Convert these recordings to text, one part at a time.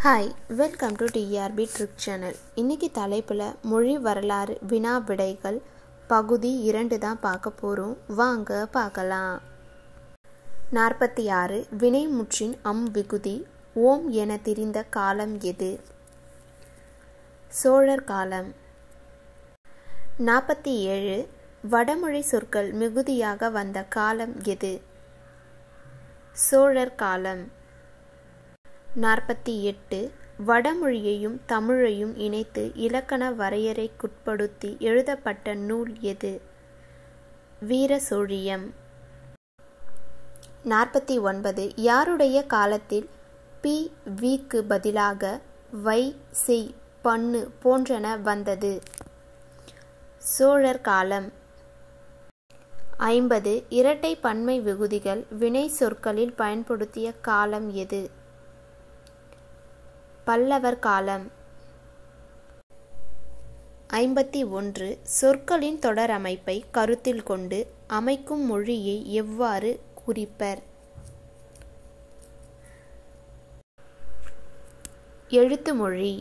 hi welcome to TRP trick channel இன்றைக்கி தலைப்பில் மொழி வரலாறு வினா விடைகள் பகுதி இரண்டு தான் பார்க்க போகிறோம் வாங்க பார்க்கலாம் நாற்பத்தி ஆறு வினைமுற்றின் அம் விகுதி ஓம் என திரிந்த காலம் எது சோழர் காலம் நாற்பத்தி ஏழு வடமொழி சொற்கள் மிகுதியாக வந்த காலம் எது சோழர் காலம் நாற்பத்தி எட்டு வடமொழியையும் தமிழையும் இணைத்து இலக்கண வரையறைக்குட்படுத்தி எழுதப்பட்ட நூல் எது வீர சோழியம் நாற்பத்தி ஒன்பது யாருடைய காலத்தில் பி விக்கு பதிலாக வை செய் பண்ணு போன்றன வந்தது சோழர் காலம் ஐம்பது இரட்டை பன்மை விகுதிகள் வினை சொற்களில் பயன்படுத்திய காலம் எது பல்லவர் காலம் ஐம்பத்தி ஒன்று சொற்களின் தொடர் அமைப்பை கருத்தில் கொண்டு அமைக்கும் மொழியை எவ்வாறு குறிப்பர் எழுத்து மொழி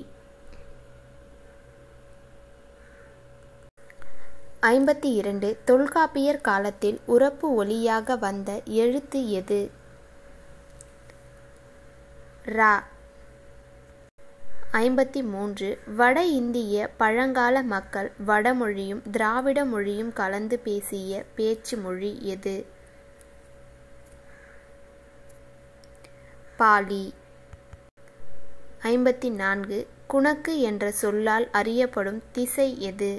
ஐம்பத்தி இரண்டு தொல்காப்பியர் காலத்தில் உறப்பு ஒலியாக வந்த எழுத்து எது ரா ஐம்பத்தி மூன்று வட இந்திய பழங்கால மக்கள் வடமொழியும் திராவிட மொழியும் கலந்து பேசிய பேச்சு மொழி எது பாலி ஐம்பத்தி நான்கு குணக்கு என்ற சொல்லால் அறியப்படும் திசை எது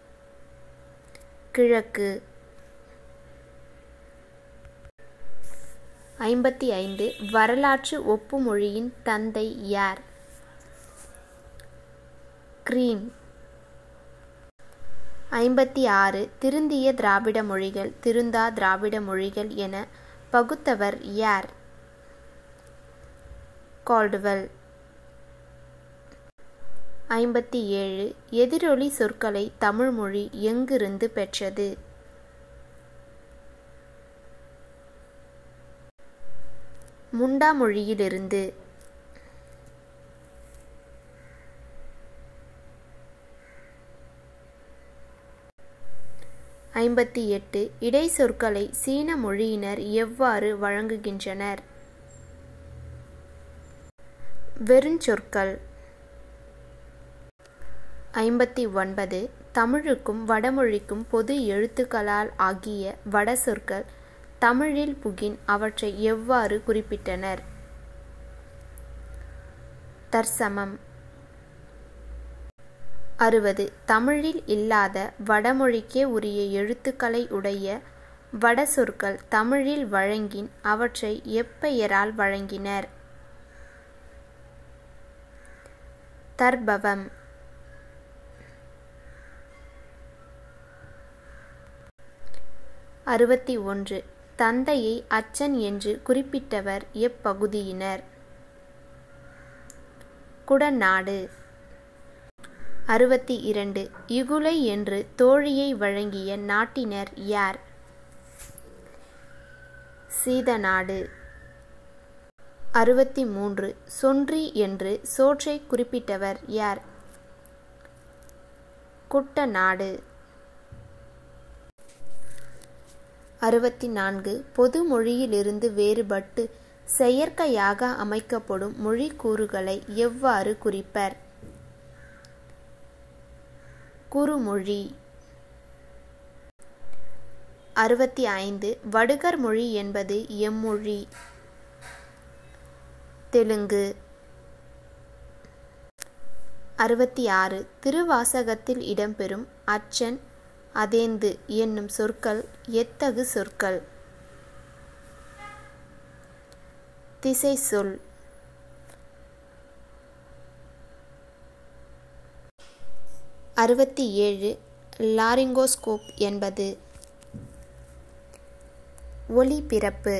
கிழக்கு ஐம்பத்தி ஐந்து வரலாற்று ஒப்புமொழியின் தந்தை யார் கிரீன் ஐம்பத்தி ஆறு திருந்திய திராவிட மொழிகள் திருந்தா திராவிட மொழிகள் என பகுத்தவர் யார் கால்டுவெல் ஐம்பத்தி ஏழு எதிரொலி சொற்களை தமிழ்மொழி எங்கிருந்து பெற்றது முண்டா மொழியிலிருந்து ஐம்பத்தி எட்டு இடை சொற்களை சீன மொழியினர் எவ்வாறு வழங்குகின்றனர் வெறுஞ்சொற்கள் ஐம்பத்தி ஒன்பது தமிழுக்கும் வடமொழிக்கும் பொது எழுத்துக்களால் ஆகிய வட சொற்கள் தமிழில் புகின் அவற்றை எவ்வாறு குறிப்பிட்டனர் தற்சமம் அறுபது தமிழில் இல்லாத வடமொழிக்கே உரிய எழுத்துக்களை உடைய வட சொற்கள் தமிழில் வழங்கின் அவற்றை எப்பெயரால் வழங்கினர் தர்பவம் அறுபத்தி ஒன்று தந்தையை அச்சன் என்று குறிப்பிட்டவர் எப்பகுதியினர் குடநாடு அறுபத்தி இரண்டு இகுலை என்று தோழியை வழங்கிய நாட்டினர் யார் சீதநாடு அறுபத்தி மூன்று சொன்றி என்று சோற்றை குறிப்பிட்டவர் யார் குட்டநாடு அறுபத்தி நான்கு பொது மொழியிலிருந்து வேறுபட்டு செயற்கையாக அமைக்கப்படும் மொழி கூறுகளை எவ்வாறு குறிப்பர் குறுமொழி அறுபத்தி ஐந்து வடுகர் மொழி என்பது எம்மொழி தெலுங்கு அறுபத்தி ஆறு திருவாசகத்தில் இடம்பெறும் அச்சன் அதேந்து என்னும் சொற்கள் எத்தகு சொற்கள் திசை சொல் அறுபத்தி ஏழு லாரிங்கோஸ்கோப் என்பது ஒளி பிறப்பு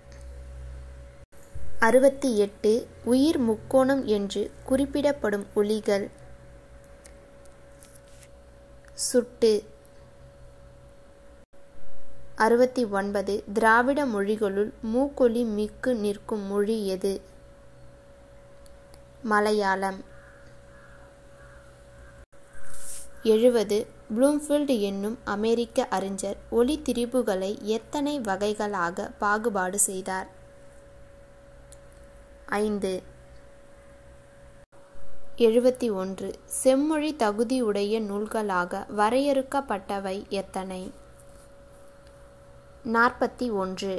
அறுபத்தி எட்டு உயிர் முக்கோணம் என்று குறிப்பிடப்படும் ஒளிகள் சுட்டு அறுபத்தி ஒன்பது திராவிட மொழிகளுள் மூக்கொலி மிக்கு நிற்கும் மொழி எது மலையாளம் எழுவது ப்ளூம்ஃபீல்டு என்னும் அமெரிக்க அறிஞர் ஒளி திரிபுகளை எத்தனை வகைகளாக பாகுபாடு செய்தார் ஐந்து எழுபத்தி ஒன்று செம்மொழி தகுதியுடைய நூல்களாக வரையறுக்கப்பட்டவை எத்தனை நாற்பத்தி ஒன்று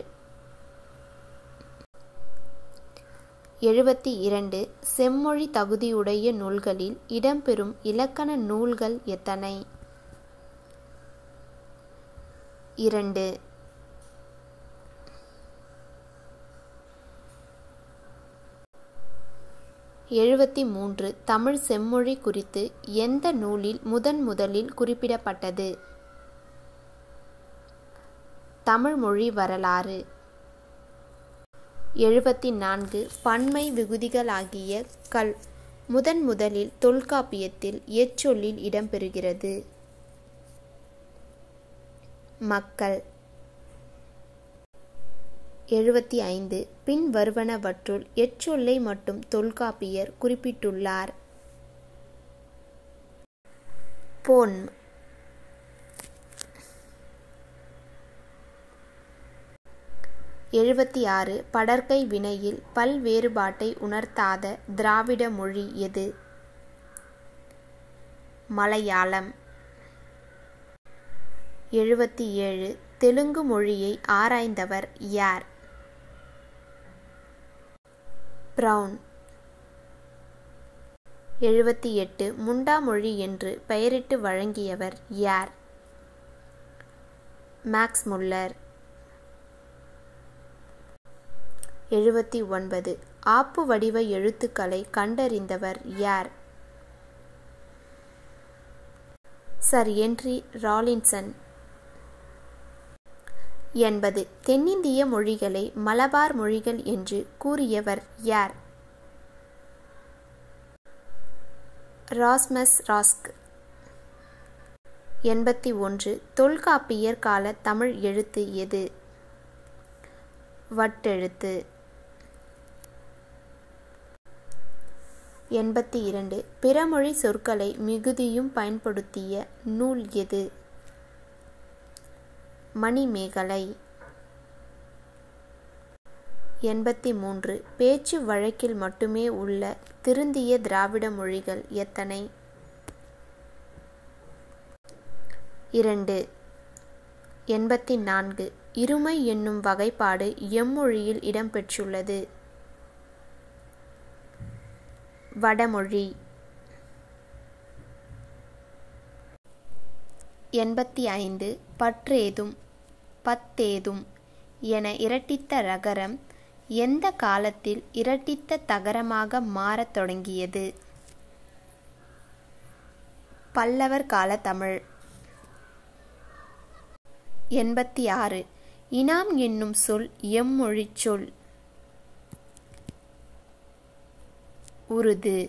எழுபத்தி இரண்டு செம்மொழி தகுதியுடைய நூல்களில் இடம்பெறும் இலக்கண நூல்கள் எத்தனை இரண்டு எழுபத்தி மூன்று தமிழ் செம்மொழி குறித்து எந்த நூலில் முதன் முதலில் குறிப்பிடப்பட்டது தமிழ் மொழி வரலாறு எழுபத்தி நான்கு பன்மை விகுதிகளாகிய கல் முதன் முதலில் தொல்காப்பியத்தில் எச்சொல்லில் இடம்பெறுகிறது மக்கள் எழுபத்தி ஐந்து பின் வருவனவற்றுள் எச்சொல்லை மட்டும் தொல்காப்பியர் குறிப்பிட்டுள்ளார் பொன் எழுபத்தி ஆறு படர்க்கை வினையில் பல்வேறுபாட்டை உணர்த்தாத திராவிட மொழி எது மலையாளம் எழுபத்தி ஏழு தெலுங்கு மொழியை ஆராய்ந்தவர் யார் பிரவுன் எழுபத்தி எட்டு முண்டா மொழி என்று பெயரிட்டு வழங்கியவர் யார் மேக்ஸ் முல்லர் எழுபத்தி ஒன்பது ஆப்பு வடிவ எழுத்துக்களை கண்டறிந்தவர் யார் சர் என்றி ராலின்சன் என்பது தென்னிந்திய மொழிகளை மலபார் மொழிகள் என்று கூறியவர் யார் ராஸ்மஸ் ராஸ்க் எண்பத்தி ஒன்று தொல்காப்பியர் கால தமிழ் எழுத்து எது வட்டெழுத்து எண்பத்தி இரண்டு பிறமொழி சொற்களை மிகுதியும் பயன்படுத்திய நூல் எது மணிமேகலை எண்பத்தி மூன்று பேச்சு வழக்கில் மட்டுமே உள்ள திருந்திய திராவிட மொழிகள் எத்தனை இரண்டு எண்பத்தி நான்கு இருமை என்னும் வகைப்பாடு எம்மொழியில் இடம்பெற்றுள்ளது வடமொழி எண்பத்தி ஐந்து பற்றேதும் பத்தேதும் என இரட்டித்த ரகரம் எந்த காலத்தில் இரட்டித்த தகரமாக மாறத் தொடங்கியது பல்லவர் கால தமிழ் எண்பத்தி ஆறு இனாம் என்னும் சொல் எம்மொழிச் சொல் உருது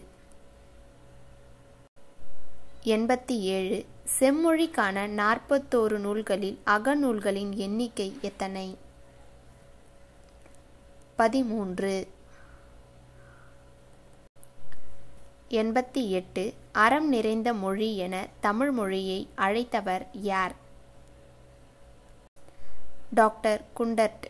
எண்பத்தி ஏழு செம்மொழிக்கான நாற்பத்தோரு நூல்களில் அகநூல்களின் எண்ணிக்கை எத்தனை பதிமூன்று எண்பத்தி எட்டு அறம் நிறைந்த மொழி என தமிழ் மொழியை அழைத்தவர் யார் டாக்டர் குண்டர்ட்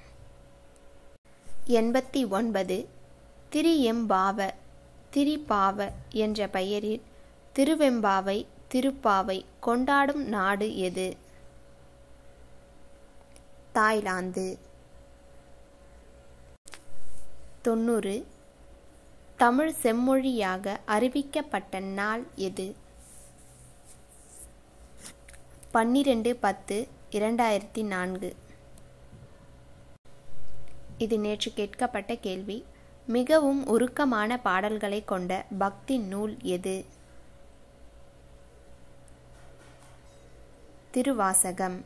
எண்பத்தி ஒன்பது திரியெம்பாவ திரிபாவ என்ற பெயரில் திருவெம்பாவை திருப்பாவை கொண்டாடும் நாடு எது தாய்லாந்து தொண்ணூறு தமிழ் செம்மொழியாக அறிவிக்கப்பட்ட நாள் எது பன்னிரெண்டு பத்து இரண்டாயிரத்தி நான்கு இது நேற்று கேட்கப்பட்ட கேள்வி மிகவும் உருக்கமான பாடல்களை கொண்ட பக்தி நூல் எது திருவாசகம்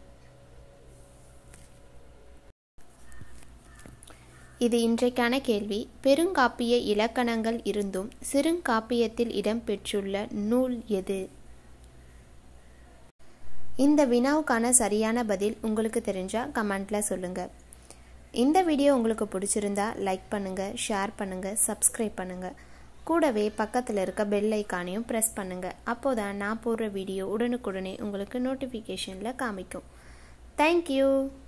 இது இன்றைக்கான கேள்வி பெருங்காப்பிய இலக்கணங்கள் இருந்தும் சிறுங்காப்பியத்தில் இடம்பெற்றுள்ள நூல் எது இந்த வினாவுக்கான சரியான பதில் உங்களுக்கு தெரிஞ்சால் கமெண்ட்டில் சொல்லுங்கள் இந்த வீடியோ உங்களுக்கு பிடிச்சிருந்தா லைக் பண்ணுங்கள் ஷேர் பண்ணுங்கள் சப்ஸ்கிரைப் பண்ணுங்கள் கூடவே பக்கத்தில் இருக்க பெல் ஐக்கானையும் ப்ரெஸ் பண்ணுங்கள் அப்போ தான் நான் போடுற வீடியோ உடனுக்குடனே உங்களுக்கு நோட்டிஃபிகேஷனில் காமிக்கும் தேங்க்யூ